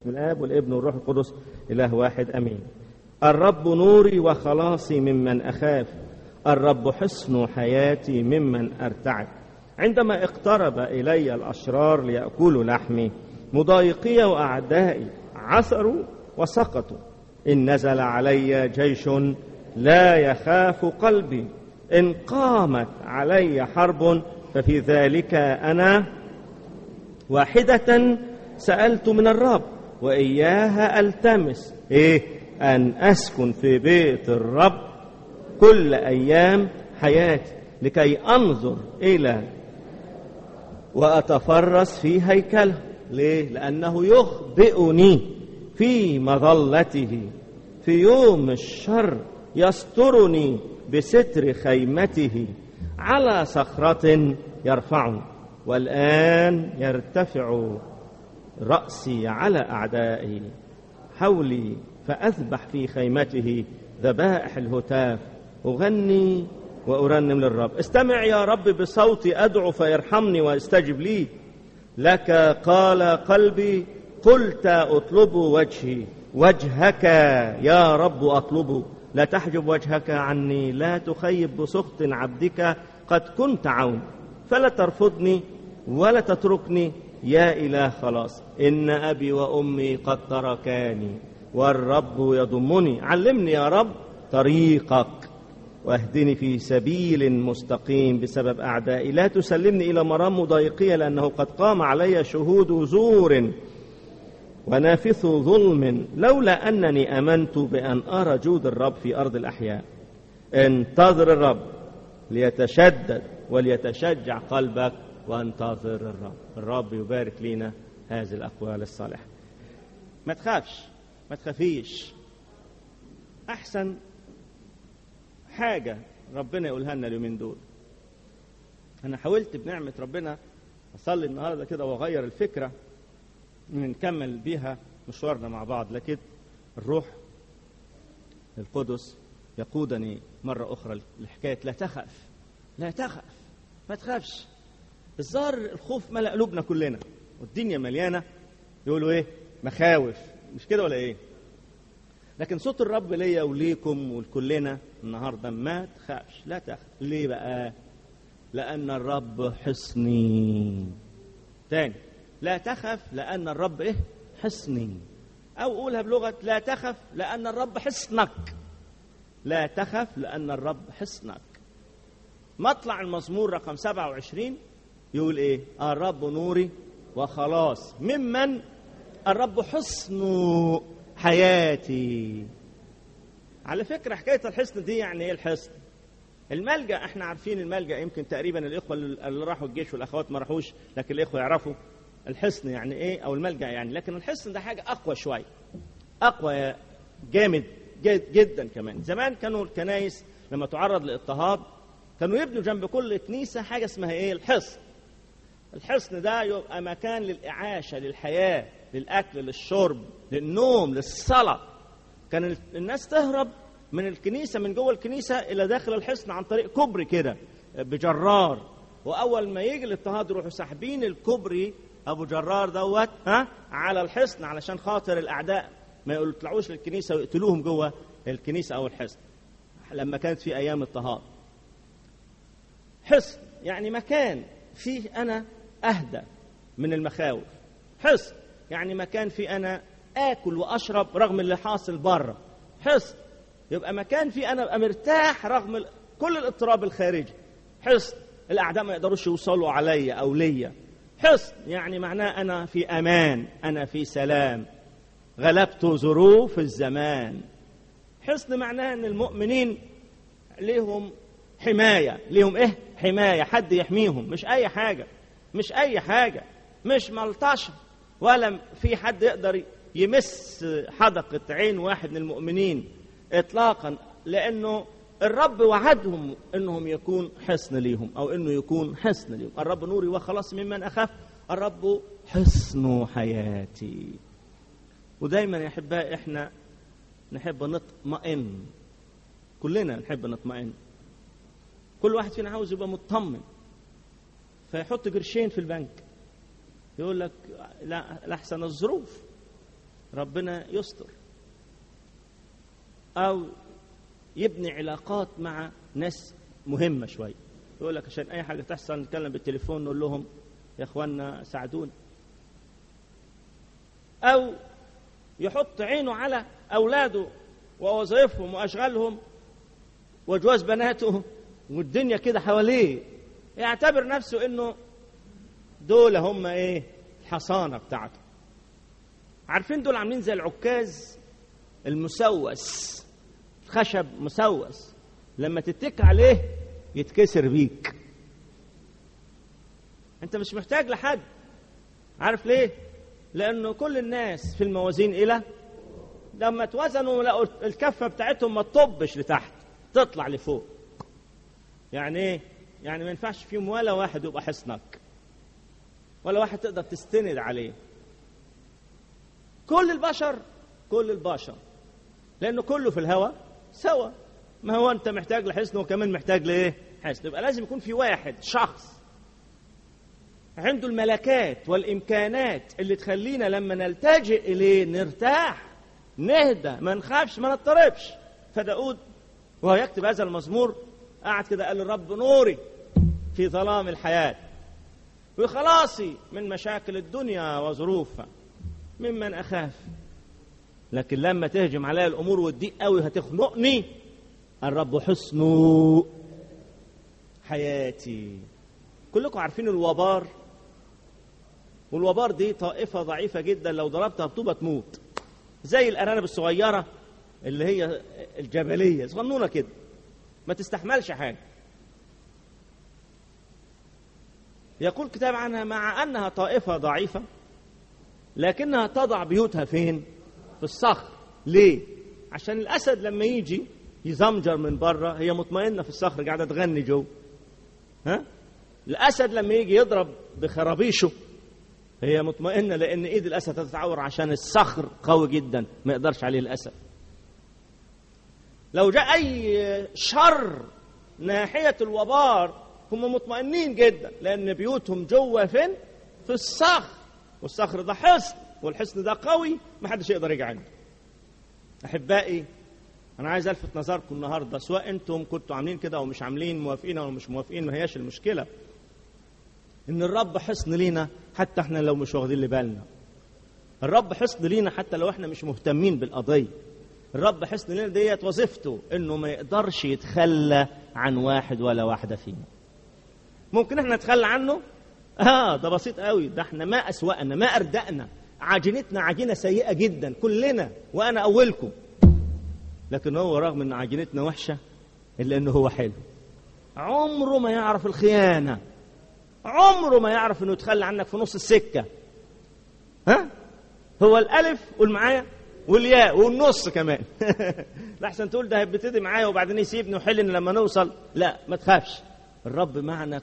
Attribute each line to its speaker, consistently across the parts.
Speaker 1: الآب والابن والروح القدس إله واحد أمين الرب نوري وخلاصي ممن أخاف الرب حصن حياتي ممن أرتعب عندما اقترب إلي الأشرار ليأكلوا لحمي مضايقي وأعدائي عثروا وسقطوا إن نزل علي جيش لا يخاف قلبي إن قامت علي حرب ففي ذلك أنا واحدة سألت من الرب وإياها ألتمس إيه أن أسكن في بيت الرب كل أيام حياتي لكي أنظر إلى وأتفرس في هيكله ليه؟ لأنه يخبئني في مظلته في يوم الشر يسترني بستر خيمته على صخرة يرفعني والآن يرتفع رأسي على أعدائي حولي فأذبح في خيمته ذبائح الهتاف أغني وأرنم للرب استمع يا رب بصوتي أدعو فيرحمني ويستجب لي لك قال قلبي قلت أطلب وجهي وجهك يا رب أطلب لا تحجب وجهك عني لا تخيب بسخط عبدك قد كنت عون فلا ترفضني ولا تتركني يا إله خلاص إن أبي وأمي قد تركاني والرب يضمني علمني يا رب طريقك واهدني في سبيل مستقيم بسبب أعدائي لا تسلمني إلى مرام مضايقية لأنه قد قام علي شهود زور ونافث ظلم لولا أنني آمنت بأن أرى جود الرب في أرض الأحياء انتظر الرب ليتشدد وليتشجع قلبك وانتظر الرب الرب يبارك لنا هذه الأقوال الصالحة ما تخافش ما تخافيش أحسن حاجة ربنا يقولها لنا اليومين دول أنا حاولت بنعمة ربنا أصلي النهاردة كده وأغير الفكرة نكمل بيها مشوارنا مع بعض لكن الروح القدس يقودني مرة أخرى لحكاية لا تخف لا تخف ما تخافش الظاهر الخوف ملأ قلوبنا كلنا والدنيا مليانة يقولوا إيه مخاوف مش كده ولا إيه لكن صوت الرب ليا وليكم ولكلنا النهارده ما تخافش لا تخاف ليه بقى لأن الرب حصني تاني لا تخف لأن الرب إيه حصني أو قولها بلغة لا تخف لأن الرب حصنك لا تخف لأن الرب حصنك مطلع المزمور رقم 27 يقول إيه الرب نوري وخلاص ممن الرب حصن حياتي على فكرة حكاية الحصن دي يعني إيه الحصن الملجأ احنا عارفين الملجأ يمكن تقريبا الإخوة اللي راحوا الجيش والأخوات ما راحوش لكن الإخوة يعرفوا الحصن يعني ايه او الملجا يعني لكن الحصن ده حاجه اقوى شويه اقوى جامد جدا كمان زمان كانوا الكنايس لما تعرض لاضطهاد كانوا يبنوا جنب كل كنيسه حاجه اسمها ايه الحصن الحصن ده يبقى مكان للاعاشه للحياه للاكل للشرب للنوم للصلاه كان الناس تهرب من الكنيسه من جوه الكنيسه الى داخل الحصن عن طريق كوبري كده بجرار واول ما يجي الاضطهاد يروحوا ساحبين الكوبري ابو جرار دوت ها على الحصن علشان خاطر الاعداء ما يطلعوش للكنيسه ويقتلوهم جوه الكنيسه او الحصن لما كانت في ايام اضطهاد حصن يعني مكان فيه انا اهدى من المخاوف حصن يعني مكان فيه انا اكل واشرب رغم اللي حاصل بره حصن يبقى مكان فيه انا ابقى مرتاح رغم كل الاضطراب الخارجي حصن الاعداء ما يقدروش يوصلوا عليا او ليا حصن يعني معناه أنا في أمان أنا في سلام غلبت ظروف الزمان حصن معناه أن المؤمنين ليهم حماية ليهم إيه حماية حد يحميهم مش أي حاجة مش أي حاجة مش ملطشة ولا في حد يقدر يمس حدقة عين واحد من المؤمنين إطلاقا لأنه الرب وعدهم انهم يكون حصن ليهم او انه يكون حصن ليهم الرب نوري وخلاص ممن اخاف الرب حصن حياتي ودايما يا احبائي احنا نحب نطمئن كلنا نحب نطمئن كل واحد فينا عاوز يبقى مطمن فيحط قرشين في البنك يقول لك لا لحسن الظروف ربنا يستر او يبني علاقات مع ناس مهمه شويه يقول لك عشان اي حاجه تحصل نتكلم بالتليفون نقول لهم يا اخوانا ساعدونا او يحط عينه على اولاده ووظائفهم واشغالهم وجواز بناته والدنيا كده حواليه يعتبر نفسه انه دول هم ايه الحصانه بتاعته عارفين دول عاملين زي العكاز المسوس خشب مسوس لما تتك عليه يتكسر بيك انت مش محتاج لحد عارف ليه لانه كل الناس في الموازين الى لما توزنوا لقوا الكفه بتاعتهم ما تطبش لتحت تطلع لفوق يعني ايه يعني ما ينفعش فيهم ولا واحد يبقى حصنك ولا واحد تقدر تستند عليه كل البشر كل البشر لانه كله في الهواء سوا ما هو انت محتاج لحصن وكمان محتاج لايه حصن يبقى لازم يكون في واحد شخص عنده الملكات والامكانات اللي تخلينا لما نلتجئ اليه نرتاح نهدى ما نخافش ما نضطربش فداود وهو يكتب هذا المزمور قعد كده قال الرب نوري في ظلام الحياه وخلاصي من مشاكل الدنيا وظروفها ممن اخاف لكن لما تهجم عليا الامور والضيق قوي هتخنقني الرب حسن حياتي كلكم عارفين الوبار والوبار دي طائفه ضعيفه جدا لو ضربتها بطوبه تموت زي الارانب الصغيره اللي هي الجبليه صغنونه كده ما تستحملش حاجه يقول الكتاب عنها مع انها طائفه ضعيفه لكنها تضع بيوتها فين في الصخر ليه عشان الاسد لما يجي يزمجر من بره هي مطمئنه في الصخر قاعده تغني جو ها الاسد لما يجي يضرب بخرابيشه هي مطمئنه لان ايد الاسد هتتعور عشان الصخر قوي جدا ما يقدرش عليه الاسد لو جاء اي شر ناحيه الوبار هم مطمئنين جدا لان بيوتهم جوه فين في الصخر والصخر ده حصن والحصن ده قوي ما حدش يقدر يجي عنده احبائي انا عايز الفت نظركم النهارده سواء انتم كنتوا عاملين كده او مش عاملين موافقين او مش موافقين ما هياش المشكله ان الرب حصن لينا حتى احنا لو مش واخدين بالنا الرب حصن لينا حتى لو احنا مش مهتمين بالقضيه الرب حصن لينا ديت وظيفته انه ما يقدرش يتخلى عن واحد ولا واحده فينا ممكن احنا نتخلى عنه اه ده بسيط قوي ده احنا ما اسوأنا ما اردأنا عجينتنا عجينه سيئه جدا كلنا وانا اولكم لكن هو رغم ان عجينتنا وحشه الا انه هو حلو عمره ما يعرف الخيانه عمره ما يعرف انه يتخلى عنك في نص السكه ها هو الالف قول معايا والياء والنص كمان لحسن تقول ده هيبتدي معايا وبعدين يسيبني ويحلني لما نوصل لا ما تخافش الرب معنا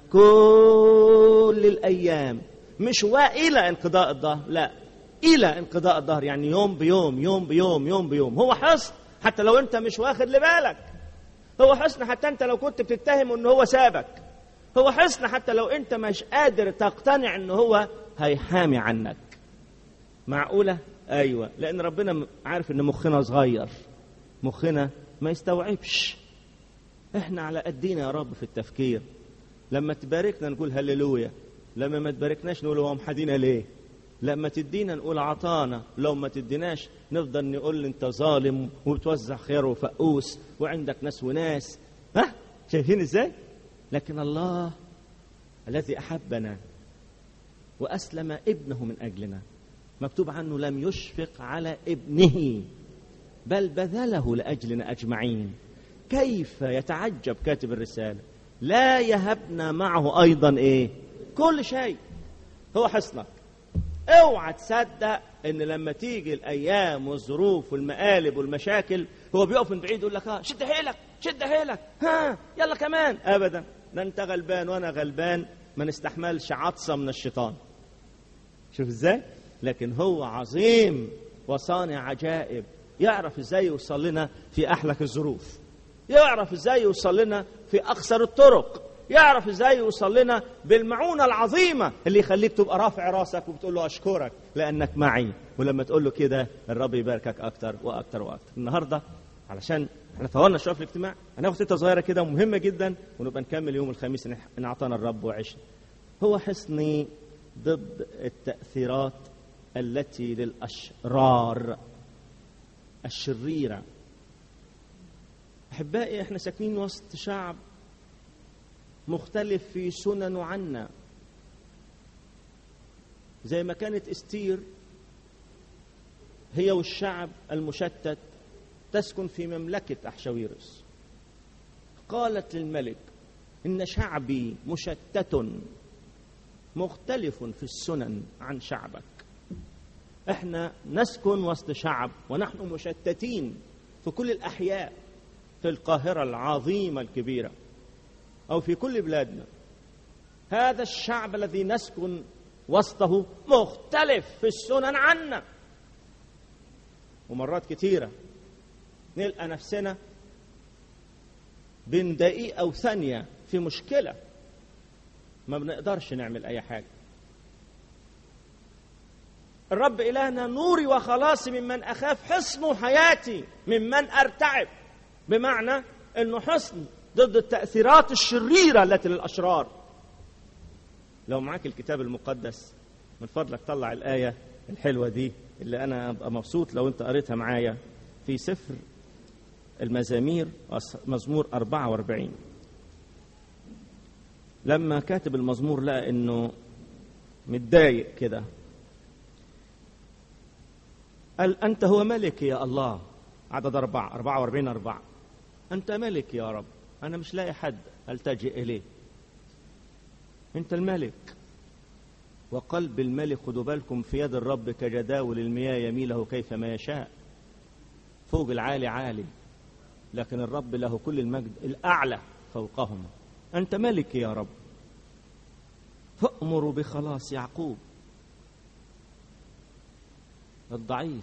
Speaker 1: كل الايام مش والى انقضاء الظهر لا الى انقضاء الظهر يعني يوم بيوم يوم بيوم يوم بيوم هو حصن حتى لو انت مش واخد لبالك هو حصن حتى انت لو كنت بتتهم ان هو سابك هو حصن حتى لو انت مش قادر تقتنع ان هو هيحامي عنك معقولة ايوه لان ربنا عارف ان مخنا صغير مخنا ما يستوعبش احنا على قدينا يا رب في التفكير لما تباركنا نقول هللويا لما ما تباركناش نقول هو محدينا ليه لما تدينا نقول عطانا لو ما تديناش نفضل نقول انت ظالم وبتوزع خير وفقوس وعندك ناس وناس ها شايفين ازاي لكن الله الذي احبنا واسلم ابنه من اجلنا مكتوب عنه لم يشفق على ابنه بل بذله لاجلنا اجمعين كيف يتعجب كاتب الرساله لا يهبنا معه ايضا ايه كل شيء هو حصنك اوعى تصدق ان لما تيجي الايام والظروف والمقالب والمشاكل هو بيقف من بعيد يقول لك ها شد حيلك شد حيلك ها يلا كمان ابدا ده انت غلبان وانا غلبان ما نستحملش عطسه من الشيطان شوف ازاي لكن هو عظيم وصانع عجائب يعرف ازاي يوصل لنا في احلك الظروف يعرف ازاي يوصل لنا في اقصر الطرق يعرف ازاي يوصل لنا بالمعونه العظيمه اللي يخليك تبقى رافع راسك وبتقول له اشكرك لانك معي ولما تقول له كده الرب يباركك اكتر واكتر واكتر النهارده علشان احنا طولنا شويه في الاجتماع هناخد حته صغيره كده مهمه جدا ونبقى نكمل يوم الخميس ان إن اعطانا الرب وعشنا هو حصني ضد التاثيرات التي للاشرار الشريره احبائي احنا ساكنين وسط شعب مختلف في سننه عنا زي ما كانت استير هي والشعب المشتت تسكن في مملكة أحشاويرس قالت للملك إن شعبي مشتت مختلف في السنن عن شعبك احنا نسكن وسط شعب ونحن مشتتين في كل الأحياء في القاهرة العظيمة الكبيرة أو في كل بلادنا هذا الشعب الذي نسكن وسطه مختلف في السنن عنا ومرات كثيرة نلقى نفسنا بين دقيقة أو ثانية في مشكلة ما بنقدرش نعمل أي حاجة الرب إلهنا نوري وخلاصي ممن أخاف حصن حياتي ممن أرتعب بمعنى أنه حصن ضد التأثيرات الشريرة التي للأشرار لو معاك الكتاب المقدس من فضلك طلع الآية الحلوة دي اللي أنا أبقى مبسوط لو أنت قريتها معايا في سفر المزامير مزمور 44 لما كاتب المزمور لقى انه متضايق كده قال انت هو ملك يا الله عدد أربعة 44 أربعة أنت ملك يا رب أنا مش لاقي حد ألتجئ إليه أنت الملك وقلب الملك خدوا بالكم في يد الرب كجداول المياه يميله كيفما يشاء فوق العالي عالي لكن الرب له كل المجد الأعلى فوقهم أنت ملك يا رب فأمر بخلاص يعقوب الضعيف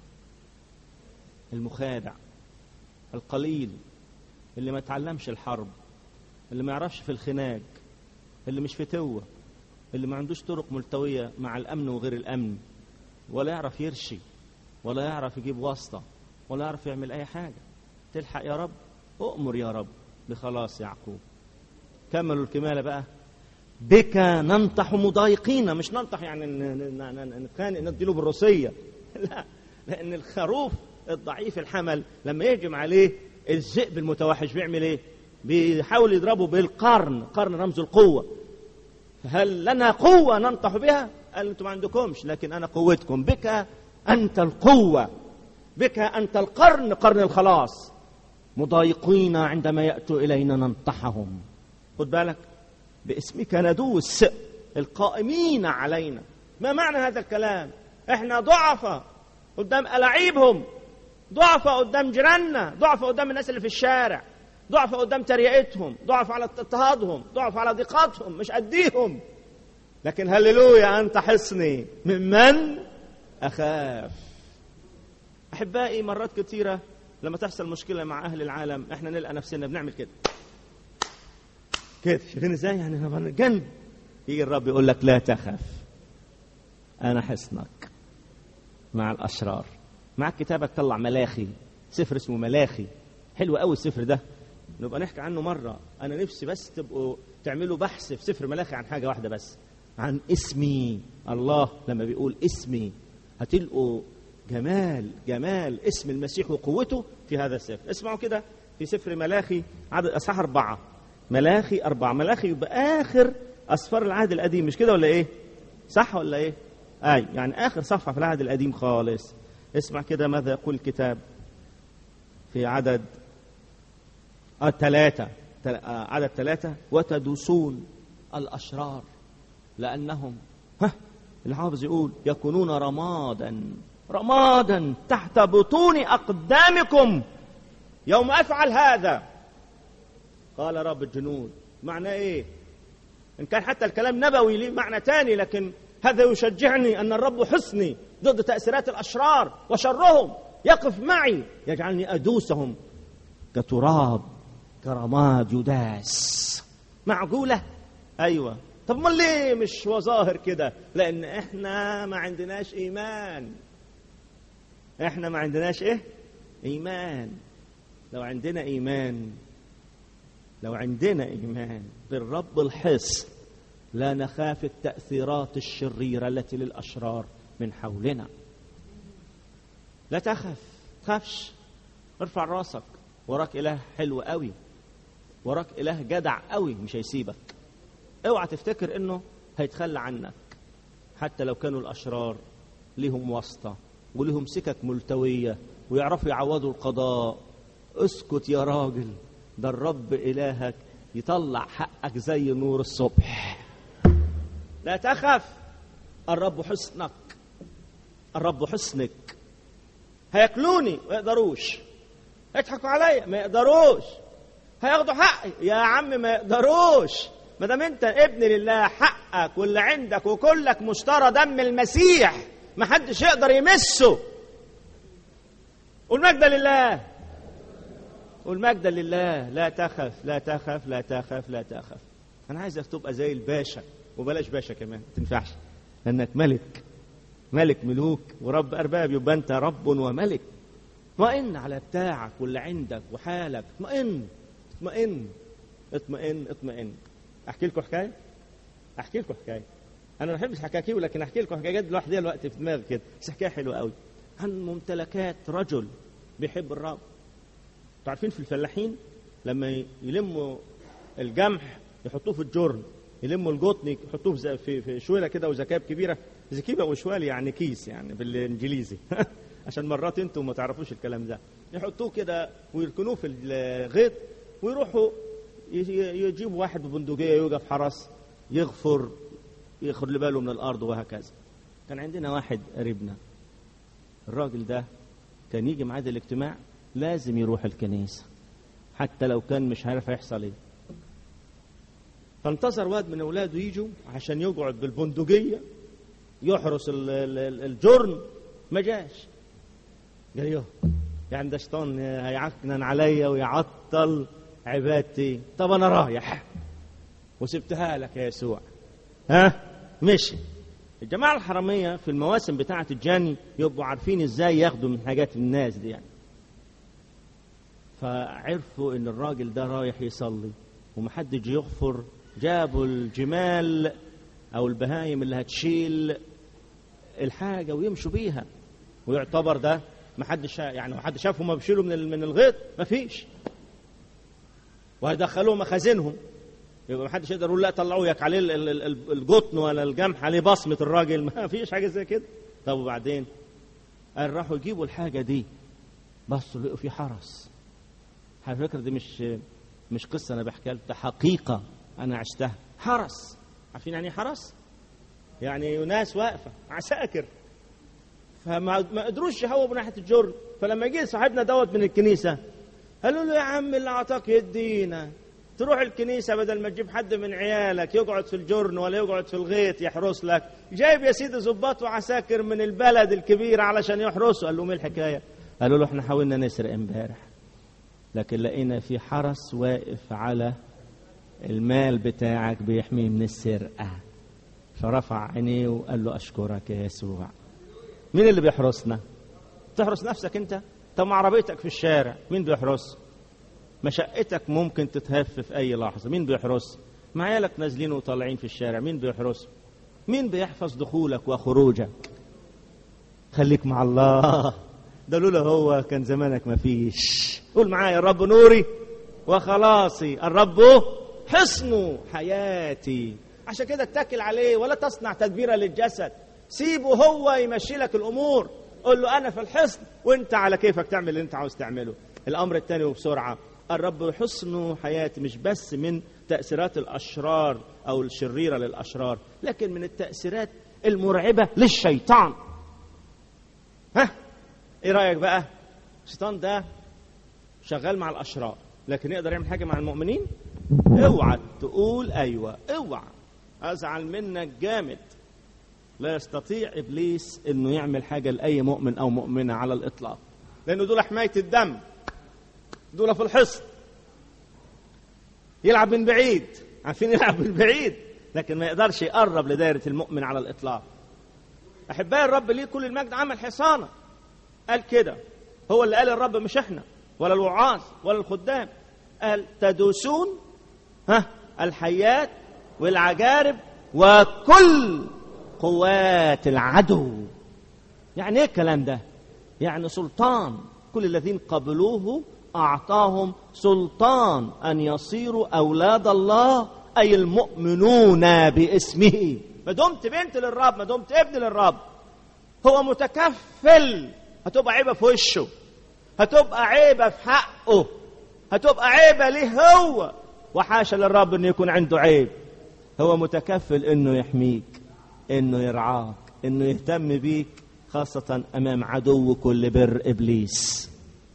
Speaker 1: المخادع القليل اللي ما تعلمش الحرب اللي ما يعرفش في الخناق اللي مش فتوة اللي ما عندوش طرق ملتوية مع الأمن وغير الأمن ولا يعرف يرشي ولا يعرف يجيب واسطة ولا يعرف يعمل أي حاجة تلحق يا رب أؤمر يا رب بخلاص يعقوب كملوا الكمالة بقى بك ننطح مضايقين مش ننطح يعني نتخانق نديله بالروسية لا لأن الخروف الضعيف الحمل لما يهجم عليه الذئب المتوحش بيعمل ايه؟ بيحاول يضربه بالقرن، قرن رمز القوة. هل لنا قوة ننطح بها؟ قال انتم ما عندكمش لكن أنا قوتكم بك أنت القوة بك أنت القرن قرن الخلاص مضايقين عندما يأتوا إلينا ننطحهم خد بالك باسمك ندوس القائمين علينا ما معنى هذا الكلام احنا ضعفة قدام ألاعيبهم ضعفة قدام جيراننا ضعفة قدام الناس اللي في الشارع ضعفة قدام تريقتهم ضعف على اضطهادهم ضعف على ضيقاتهم مش أديهم لكن هللويا أنت حصني ممن أخاف أحبائي مرات كثيرة لما تحصل مشكلة مع أهل العالم إحنا نلقى نفسنا بنعمل كده كده شايفين ازاي يعني جنب يجي الرب يقول لك لا تخف أنا حصنك مع الأشرار معك كتابك طلع ملاخي سفر اسمه ملاخي حلو قوي السفر ده نبقى نحكي عنه مرة أنا نفسي بس تبقوا تعملوا بحث في سفر ملاخي عن حاجة واحدة بس عن اسمي الله لما بيقول اسمي هتلقوا جمال جمال اسم المسيح وقوته في هذا السفر اسمعوا كده في سفر ملاخي عدد أصحاح أربعة ملاخي أربعة ملاخي يبقى آخر أسفار العهد القديم مش كده ولا إيه صح ولا إيه أي يعني آخر صفحة في العهد القديم خالص اسمع كده ماذا يقول الكتاب في عدد آه ثلاثة تل... آه عدد ثلاثة وتدوسون الأشرار لأنهم ها الحافظ يقول يكونون رمادا رمادا تحت بطون أقدامكم يوم أفعل هذا قال رب الجنود معنى إيه إن كان حتى الكلام نبوي ليه معنى تاني لكن هذا يشجعني أن الرب حصني ضد تأثيرات الأشرار وشرهم يقف معي يجعلني أدوسهم كتراب كرماد يداس معقولة أيوة طب ما ليه مش وظاهر كده لأن إحنا ما عندناش إيمان إحنا ما عندناش إيه إيمان لو عندنا إيمان لو عندنا إيمان بالرب الحصن لا نخاف التأثيرات الشريرة التي للأشرار من حولنا لا تخف تخافش ارفع راسك وراك إله حلو قوي وراك إله جدع قوي مش هيسيبك اوعى تفتكر انه هيتخلى عنك حتى لو كانوا الأشرار ليهم واسطة وليهم سكك ملتوية ويعرفوا يعوضوا القضاء اسكت يا راجل ده الرب إلهك يطلع حقك زي نور الصبح لا تخف الرب حسنك الرب حسنك هياكلوني ما يقدروش يضحكوا عليا ما يقدروش هياخدوا حقي يا عم ما يقدروش ما دام انت ابن لله حقك واللي عندك وكلك مشترى دم المسيح ما حدش يقدر يمسه والمجد لله والمجد لله لا تخف لا تخف لا تخف لا تخف انا عايزك تبقى زي الباشا وبلاش باشا كمان ما تنفعش لانك ملك ملك ملوك ورب ارباب يبقى انت رب وملك اطمئن على بتاعك واللي عندك وحالك اطمئن اطمئن اطمئن اطمئن احكي لكم حكايه احكي لكم حكايه انا ما بحبش حكاكي لكن احكي لكم حكايه جد لوحدها الوقت في دماغي كده بس حكايه حلوه قوي عن ممتلكات رجل بيحب الرب انتوا عارفين في الفلاحين لما يلموا الجمح يحطوه في الجرن يلموا الجطن يحطوه في في, في شويله كده وزكاب كبيره زكيبه وشوال يعني كيس يعني بالانجليزي عشان مرات انتوا ما تعرفوش الكلام ده يحطوه كده ويركنوه في الغيط ويروحوا يجيبوا واحد ببندقيه يوقف حرس يغفر ياخد باله من الارض وهكذا كان عندنا واحد قريبنا الراجل ده كان يجي معاد الاجتماع لازم يروح الكنيسه حتى لو كان مش عارف هيحصل ايه فانتظر واد من اولاده يجوا عشان يقعد بالبندقيه يحرس الجرن ما جاش قال يه يعني ده شيطان هيعكنن عليا ويعطل عبادتي طب انا رايح وسبتها لك يا يسوع ها مشي الجماعة الحرامية في المواسم بتاعة الجاني يبقوا عارفين ازاي ياخدوا من حاجات الناس دي يعني فعرفوا ان الراجل ده رايح يصلي ومحدش يغفر جابوا الجمال او البهايم اللي هتشيل الحاجة ويمشوا بيها ويعتبر ده محدش يعني محدش شافهم بيشيلوا من من الغيط مفيش وهيدخلوه مخازنهم يبقى ما حدش يقدر يقول لا طلعوا ياك عليه الجطن ولا الجمح عليه بصمه الراجل ما فيش حاجه زي كده طب وبعدين قال راحوا يجيبوا الحاجه دي بصوا لقوا في حرس على فكره دي مش مش قصه انا بحكيها ده حقيقه انا عشتها حرس عارفين يعني حرس يعني ناس واقفه عساكر فما ما قدروش يهوبوا ناحيه الجرن فلما جه صاحبنا دوت من الكنيسه قالوا له يا عم اللي اعطاك يدينا تروح الكنيسه بدل ما تجيب حد من عيالك يقعد في الجرن ولا يقعد في الغيط يحرس لك جايب يا سيدي ظباط وعساكر من البلد الكبير علشان يحرسوا قال لهم ايه الحكايه قالوا له احنا حاولنا نسرق امبارح لكن لقينا في حرس واقف على المال بتاعك بيحميه من السرقه فرفع عينيه وقال له اشكرك يا يسوع مين اللي بيحرسنا تحرس نفسك انت طب عربيتك في الشارع مين بيحرس مشقتك ممكن تتهف في اي لحظه مين بيحرس ما عيالك نازلين وطالعين في الشارع مين بيحرس مين بيحفظ دخولك وخروجك خليك مع الله ده لولا هو كان زمانك ما فيش قول معايا الرب نوري وخلاصي الرب حصن حياتي عشان كده اتكل عليه ولا تصنع تدبيرا للجسد سيبه هو يمشي لك الامور قول له انا في الحصن وانت على كيفك تعمل اللي انت عاوز تعمله الامر الثاني وبسرعه الرب حصن حياتي مش بس من تاثيرات الاشرار او الشريره للاشرار لكن من التاثيرات المرعبه للشيطان ها ايه رايك بقى الشيطان ده شغال مع الاشرار لكن يقدر يعمل حاجه مع المؤمنين اوعى تقول ايوه اوعى ازعل منك جامد لا يستطيع ابليس انه يعمل حاجه لاي مؤمن او مؤمنه على الاطلاق لانه دول حمايه الدم دول في الحصن يلعب من بعيد عارفين يلعب بالبعيد لكن ما يقدرش يقرب لدائرة المؤمن على الإطلاق أحبائي الرب ليه كل المجد عمل حصانة قال كده هو اللي قال الرب مش احنا ولا الوعاظ ولا الخدام قال تدوسون ها الحيات والعجارب وكل قوات العدو يعني ايه الكلام ده يعني سلطان كل الذين قبلوه اعطاهم سلطان ان يصيروا اولاد الله اي المؤمنون باسمه ما دمت بنت للرب ما دمت ابن للرب هو متكفل هتبقى عيبه في وشه هتبقى عيبه في حقه هتبقى عيبه ليه هو وحاشا للرب انه يكون عنده عيب هو متكفل انه يحميك انه يرعاك انه يهتم بيك خاصة امام عدو كل بر ابليس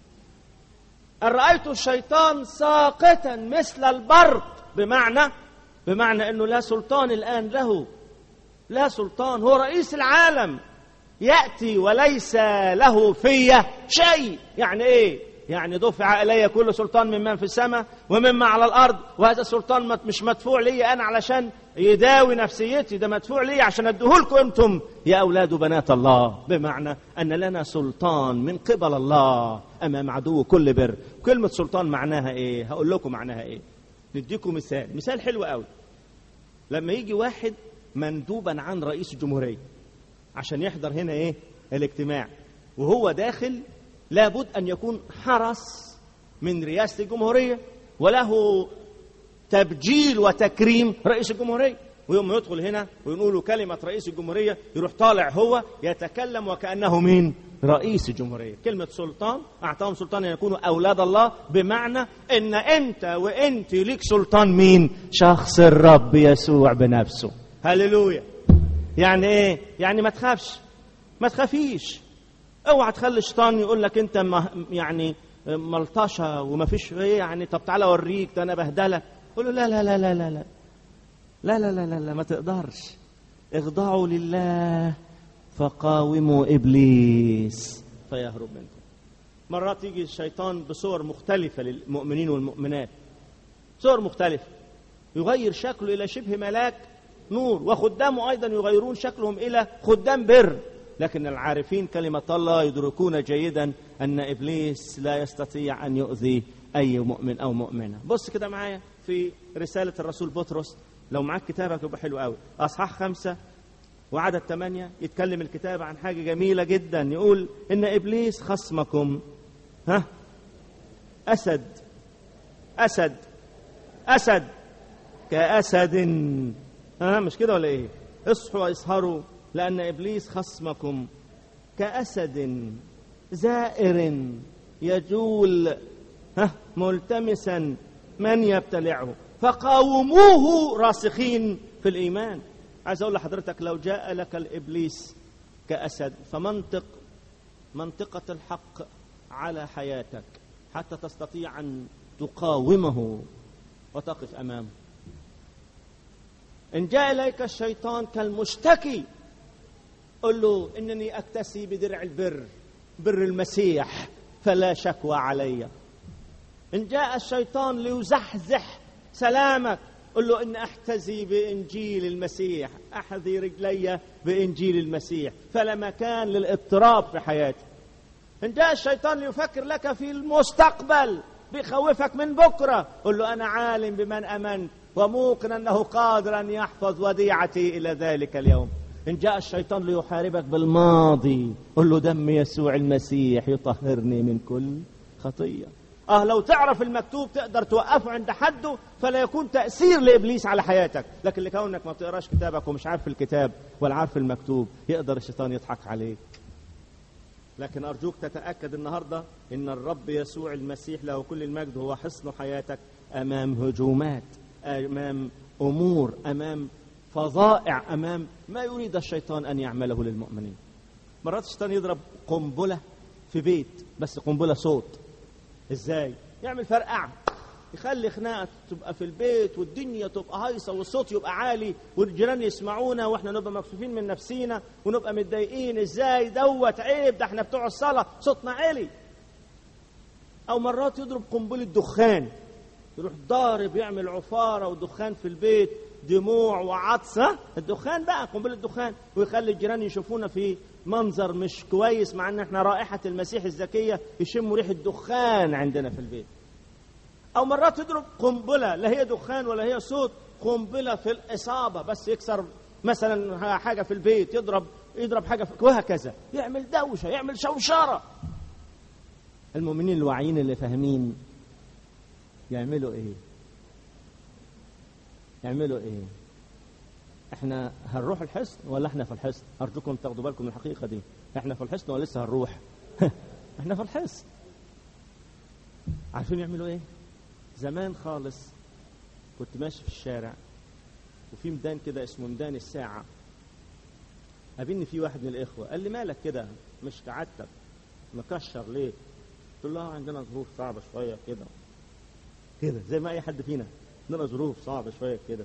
Speaker 1: أن رأيت الشيطان ساقطا مثل البرق بمعنى بمعنى انه لا سلطان الان له لا سلطان هو رئيس العالم ياتي وليس له في شيء يعني ايه يعني دفع الي كل سلطان ممن في السماء ومما على الارض وهذا السلطان مش مدفوع لي انا علشان يداوي نفسيتي ده مدفوع لي عشان اديهولكم انتم يا اولاد وبنات الله بمعنى ان لنا سلطان من قبل الله امام عدو كل بر كلمه سلطان معناها ايه هقول لكم معناها ايه نديكم مثال مثال حلو قوي لما يجي واحد مندوبا عن رئيس الجمهوريه عشان يحضر هنا ايه الاجتماع وهو داخل لابد ان يكون حرس من رئاسه الجمهوريه وله تبجيل وتكريم رئيس الجمهوريه ويوم ما يدخل هنا ويقولوا كلمة رئيس الجمهورية يروح طالع هو يتكلم وكأنه مين؟ رئيس الجمهورية كلمة سلطان أعطاهم سلطان أن يكونوا أولاد الله بمعنى أن أنت وأنت ليك سلطان مين؟ شخص الرب يسوع بنفسه هللويا يعني إيه؟ يعني ما تخافش ما تخافيش اوعى تخلي الشيطان يقول لك انت يعني ملطشه وما فيش ايه يعني طب تعالى اوريك ده انا بهدلك قول له لا لا لا لا لا لا لا لا لا لا, لا ما تقدرش اخضعوا لله فقاوموا ابليس فيهرب منكم مرات يجي الشيطان بصور مختلفه للمؤمنين والمؤمنات صور مختلفه يغير شكله الى شبه ملاك نور وخدامه ايضا يغيرون شكلهم الى خدام بر لكن العارفين كلمة الله يدركون جيدا أن إبليس لا يستطيع أن يؤذي أي مؤمن أو مؤمنة بص كده معايا في رسالة الرسول بطرس لو معاك كتابك يبقى حلو قوي أصحاح خمسة وعدد ثمانية يتكلم الكتاب عن حاجة جميلة جدا يقول إن إبليس خصمكم ها أسد أسد أسد كأسد ها مش كده ولا إيه اصحوا واسهروا لأن إبليس خصمكم كأسد زائر يجول ها ملتمسا من يبتلعه فقاوموه راسخين في الإيمان عايز أقول لحضرتك لو جاء لك الإبليس كأسد فمنطق منطقة الحق على حياتك حتى تستطيع أن تقاومه وتقف أمامه إن جاء إليك الشيطان كالمشتكي قل له إنني أكتسي بدرع البر بر المسيح فلا شكوى علي إن جاء الشيطان ليزحزح سلامك قل له إن أحتزي بإنجيل المسيح أحذي رجلي بإنجيل المسيح فلا مكان للاضطراب في حياتي إن جاء الشيطان ليفكر لك في المستقبل بيخوفك من بكرة قل له أنا عالم بمن أمنت وموقن أنه قادر أن يحفظ وديعتي إلى ذلك اليوم إن جاء الشيطان ليحاربك بالماضي قل له دم يسوع المسيح يطهرني من كل خطية اه لو تعرف المكتوب تقدر توقفه عند حده فلا يكون تأثير لإبليس على حياتك لكن لكونك ما بتقراش كتابك ومش عارف الكتاب ولا عارف المكتوب يقدر الشيطان يضحك عليك لكن أرجوك تتأكد النهاردة إن الرب يسوع المسيح له كل المجد هو حصن حياتك أمام هجومات أمام أمور أمام فظائع أمام ما يريد الشيطان أن يعمله للمؤمنين مرات الشيطان يضرب قنبلة في بيت بس قنبلة صوت إزاي يعمل فرقعة يخلي خناقة تبقى في البيت والدنيا تبقى هايصة والصوت يبقى عالي والجيران يسمعونا واحنا نبقى مكسوفين من نفسينا ونبقى متضايقين ازاي دوت عيب ده احنا بتوع الصلاة صوتنا عالي أو مرات يضرب قنبلة دخان يروح ضارب يعمل عفاره ودخان في البيت دموع وعطسه الدخان بقى قنبله الدخان ويخلي الجيران يشوفونا في منظر مش كويس مع ان احنا رائحه المسيح الزكيه يشموا ريحه دخان عندنا في البيت او مرات يضرب قنبله لا هي دخان ولا هي صوت قنبله في الاصابه بس يكسر مثلا حاجه في البيت يضرب يضرب حاجه في وهكذا يعمل دوشه يعمل شوشره المؤمنين الواعيين اللي فاهمين يعملوا ايه يعملوا ايه احنا هنروح الحصن ولا احنا في الحصن ارجوكم تاخدوا بالكم من الحقيقه دي احنا في الحصن ولا لسه هنروح احنا في الحصن عارفين يعملوا ايه زمان خالص كنت ماشي في الشارع وفي ميدان كده اسمه ميدان الساعة قابلني في واحد من الإخوة قال لي مالك كده مش كعادتك مكشر ليه؟ قلت له عندنا ظروف صعبة شوية كده كده زي ما أي حد فينا عندنا ظروف صعبة شوية كده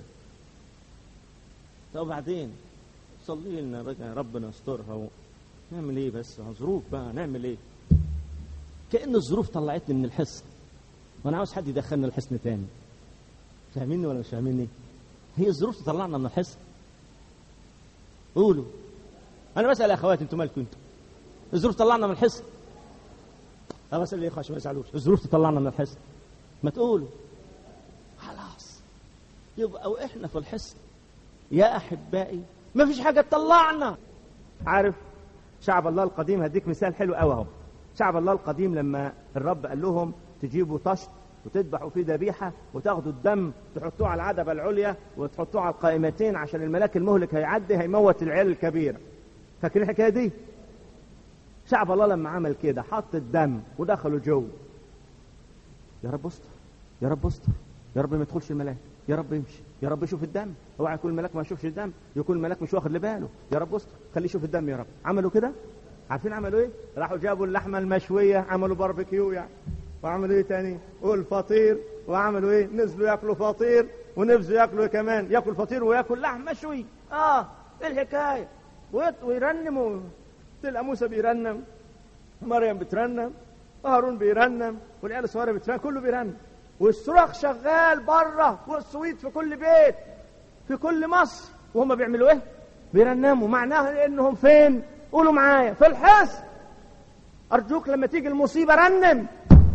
Speaker 1: طب وبعدين صلي لنا بقى ربنا يسترها و... نعمل ايه بس ظروف بقى نعمل ايه كأن الظروف طلعتني من الحصن وانا عاوز حد يدخلنا الحصن تاني فاهميني ولا مش فاهميني هي الظروف تطلعنا من الحصن قولوا انا بسال يا اخواتي انتوا مالكم انتوا الظروف طلعنا من الحصن انا بسال الاخوه عشان ما يزعلوش الظروف تطلعنا من الحصن ما تقولوا خلاص يبقى واحنا في الحصن يا احبائي ما فيش حاجه تطلعنا عارف شعب الله القديم هديك مثال حلو قوي اهو شعب الله القديم لما الرب قال لهم تجيبوا طشت وتذبحوا فيه ذبيحه وتاخدوا الدم تحطوه على العدبه العليا وتحطوه على القائمتين عشان الملاك المهلك هيعدي هيموت العيال الكبيره فاكرين الحكايه دي شعب الله لما عمل كده حط الدم ودخلوا جوه يا رب استر يا رب استر يا رب ما يدخلش الملاك يا رب يمشي يا رب يشوف الدم اوعى يكون الملاك ما يشوفش الدم يكون الملاك مش واخد باله يا رب استر خليه يشوف الدم يا رب عملوا كده عارفين عملوا ايه راحوا جابوا اللحمه المشويه عملوا باربيكيو يعني وعملوا ايه تاني والفطير وعملوا ايه نزلوا ياكلوا فطير ونفسوا ياكلوا إيه كمان ياكل فطير وياكل لحم مشوي اه ايه الحكايه ويرنموا تلقى موسى بيرنم مريم بترنم وهارون بيرنم والعيال الصغيره بترنم كله بيرنم والصراخ شغال بره والصويت في كل بيت في كل مصر وهم بيعملوا ايه بيرنموا معناها انهم فين قولوا معايا في الحصن ارجوك لما تيجي المصيبه رنم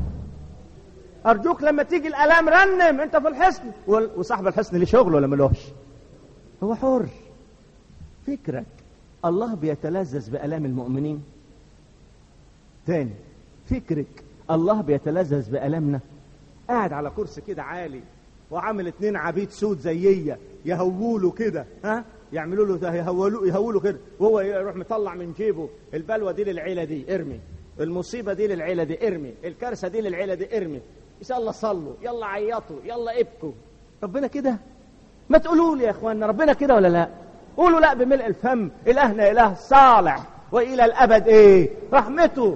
Speaker 1: ارجوك لما تيجي الالام رنم انت في الحصن وصاحب الحصن ليه شغل ولا ملوش هو حر فكرك الله بيتلذذ بالام المؤمنين تاني فكرك الله بيتلذذ بالامنا قاعد على كرسي كده عالي وعامل اتنين عبيد سود زيية يهولوا كده ها يعملوا له ده يهولوا يهولوا كده وهو يروح مطلع من جيبه البلوه دي للعيله دي ارمي المصيبه دي للعيله دي ارمي الكارثه دي للعيله دي ارمي ان شاء الله صلوا يلا عيطوا يلا ابكوا ربنا كده ما تقولوا لي يا اخوانا ربنا كده ولا لا قولوا لا بملء الفم الهنا اله صالح والى الابد ايه رحمته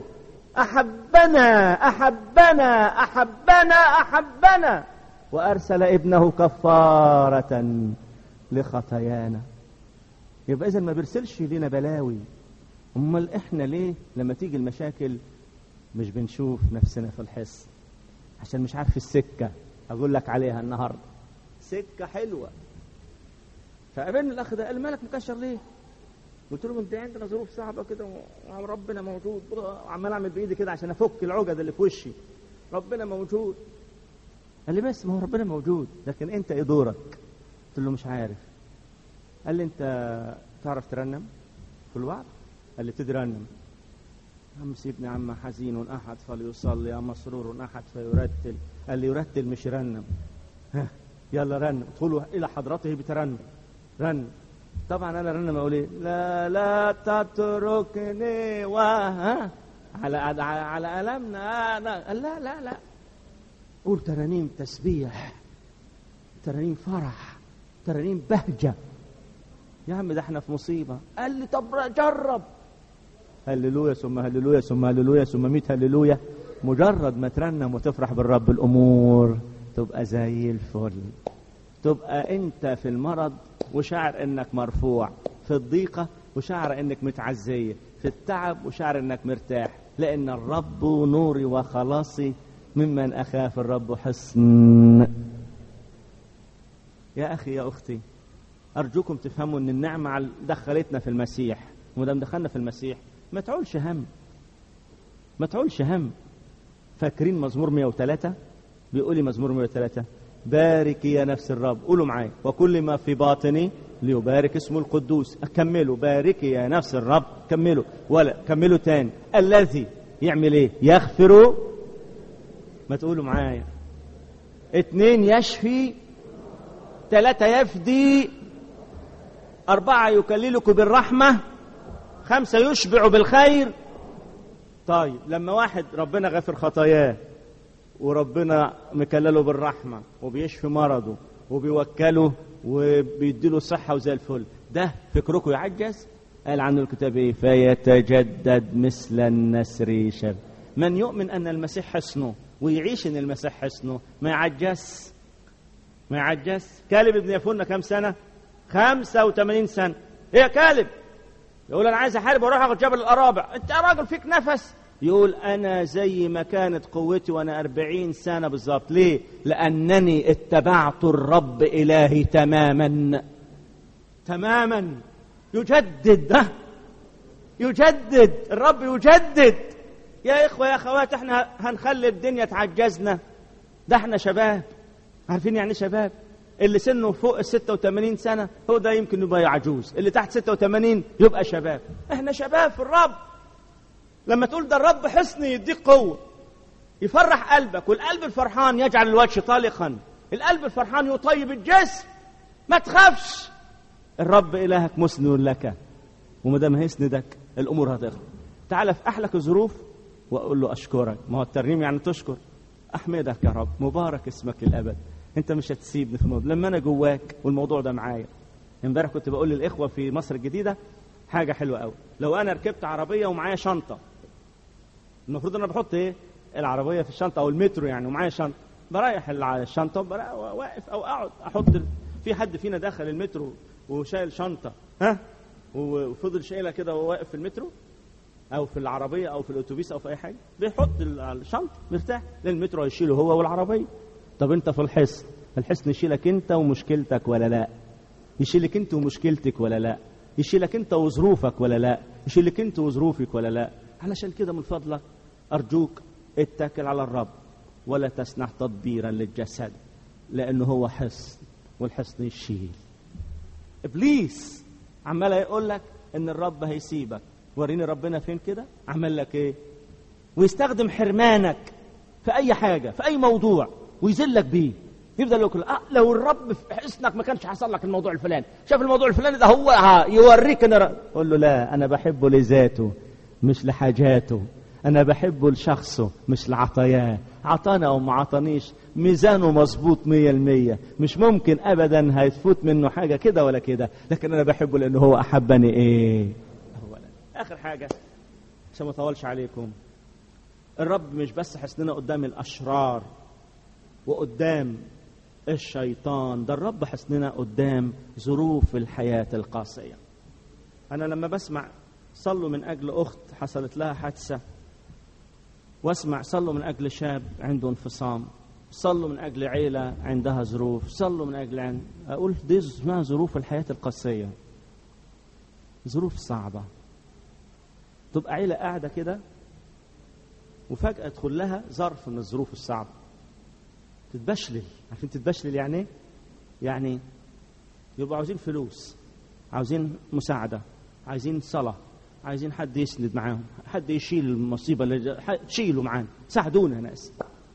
Speaker 1: احبنا احبنا احبنا احبنا وارسل ابنه كفاره لخطايانا يبقى اذا ما بيرسلش لنا بلاوي امال احنا ليه لما تيجي المشاكل مش بنشوف نفسنا في الحس عشان مش عارف السكه اقول لك عليها النهارده سكه حلوه فقابلني الاخ ده قال مالك مكشر ليه قلت له انت عندنا ظروف صعبه كده وربنا موجود وعمال اعمل بايدي كده عشان افك العقد اللي في وشي ربنا موجود قال لي بس ما هو ربنا موجود لكن انت ايه دورك قلت له مش عارف قال لي انت تعرف ترنم في الوعد قال لي تدرنم عم سيبني عم حزين احد فليصلي يا مسرور احد فيرتل قال لي يرتل مش يرنم ها يلا رنم ادخلوا الى حضرته بترنم رنم طبعا انا رنم اقول ايه لا لا تتركني وها على على على المنا انا قال لا لا لا قول ترانيم تسبيح ترانيم فرح ترانيم بهجه يا عم ده احنا في مصيبه قال لي طب جرب هللويا ثم هللويا ثم هللويا ثم 100 هللويا مجرد ما ترنم وتفرح بالرب الامور تبقى زي الفل تبقى انت في المرض وشعر انك مرفوع في الضيقه وشعر انك متعزيه في التعب وشعر انك مرتاح لان الرب نوري وخلاصي ممن أخاف الرب حصن يا أخي يا أختي أرجوكم تفهموا أن النعمة دخلتنا في المسيح ومدام دخلنا في المسيح ما تعولش هم ما تعولش هم فاكرين مزمور 103 بيقول لي مزمور 103 بارك يا نفس الرب قولوا معايا وكل ما في باطني ليبارك اسمه القدوس اكملوا بارك يا نفس الرب كملوا ولا كملوا تاني الذي يعمل ايه يغفر ما تقولوا معايا اتنين يشفي ثلاثة يفدي أربعة يكللك بالرحمة خمسة يشبع بالخير طيب لما واحد ربنا غفر خطاياه وربنا مكلله بالرحمة وبيشفي مرضه وبيوكله وبيديله صحة وزي الفل ده فكركم يعجز قال عنه الكتاب ايه فيتجدد مثل النسر شب من يؤمن ان المسيح حصنه ويعيش ان المسيح حصنه ما يعجز ما يعجز كالب ابن يفون كم سنة 85 سنة ايه يا كالب يقول انا عايز احارب واروح اخد جبل الارابع انت يا راجل فيك نفس يقول انا زي ما كانت قوتي وانا أربعين سنة بالظبط ليه لانني اتبعت الرب الهي تماما تماما يجدد ده يجدد الرب يجدد يا اخوة يا اخوات احنا هنخلي الدنيا تعجزنا ده احنا شباب عارفين يعني شباب اللي سنه فوق ال 86 سنة هو ده يمكن يبقى عجوز اللي تحت 86 يبقى شباب احنا شباب في الرب لما تقول ده الرب حصني يديك قوة يفرح قلبك والقلب الفرحان يجعل الوجه طالقا القلب الفرحان يطيب الجسم ما تخافش الرب إلهك مسند لك وما دام هيسندك الأمور هتخلص تعال في أحلك الظروف وأقول له أشكرك ما هو الترنيم يعني تشكر أحمدك يا رب مبارك اسمك للأبد أنت مش هتسيبني في الموضوع لما أنا جواك والموضوع ده معايا امبارح كنت بقول للإخوة في مصر الجديدة حاجة حلوة قوي لو أنا ركبت عربية ومعايا شنطة المفروض أنا بحط إيه العربية في الشنطة أو المترو يعني ومعايا شنطة بريح الشنطة واقف أو أقعد أحط في حد فينا دخل المترو وشايل شنطة ها وفضل شايلها كده وهو واقف في المترو او في العربيه او في الاتوبيس او في اي حاجه بيحط الشنطه مرتاح لان المترو هيشيله هو والعربيه طب انت في الحصن الحصن يشيلك انت ومشكلتك ولا لا يشيلك انت ومشكلتك ولا لا يشيلك انت وظروفك ولا لا يشيلك انت وظروفك ولا لا علشان كده من فضلك ارجوك اتكل على الرب ولا تسنح تدبيرا للجسد لانه هو حصن والحصن يشيل ابليس عمال يقول لك ان الرب هيسيبك وريني ربنا فين كده عمل لك ايه ويستخدم حرمانك في اي حاجه في اي موضوع ويذلك بيه يفضل يقول آه لو الرب في حسنك ما كانش حصل لك الموضوع الفلاني شاف الموضوع الفلاني ده هو يوريك ان قول له لا انا بحبه لذاته مش لحاجاته انا بحبه لشخصه مش لعطاياه عطانا او ما عطانيش ميزانه مظبوط مية المية مش ممكن ابدا هيتفوت منه حاجة كده ولا كده لكن انا بحبه لانه هو احبني ايه أولا. اخر حاجة عشان ما اطولش عليكم الرب مش بس حسننا قدام الاشرار وقدام الشيطان ده الرب حسننا قدام ظروف الحياة القاسية انا لما بسمع صلوا من اجل اخت حصلت لها حادثه واسمع صلوا من اجل شاب عنده انفصام صلوا من اجل عيله عندها ظروف صلوا من اجل عن... اقول دي اسمها ظروف الحياه القاسيه ظروف صعبه تبقى عيله قاعده كده وفجاه يدخل لها ظرف من الظروف الصعبه تتبشلل عارفين تتبشلل يعني ايه يعني يبقوا عاوزين فلوس عاوزين مساعده عايزين صلاه عايزين حد يسند معاهم حد يشيل المصيبة اللي شيلوا معانا ساعدونا يا ناس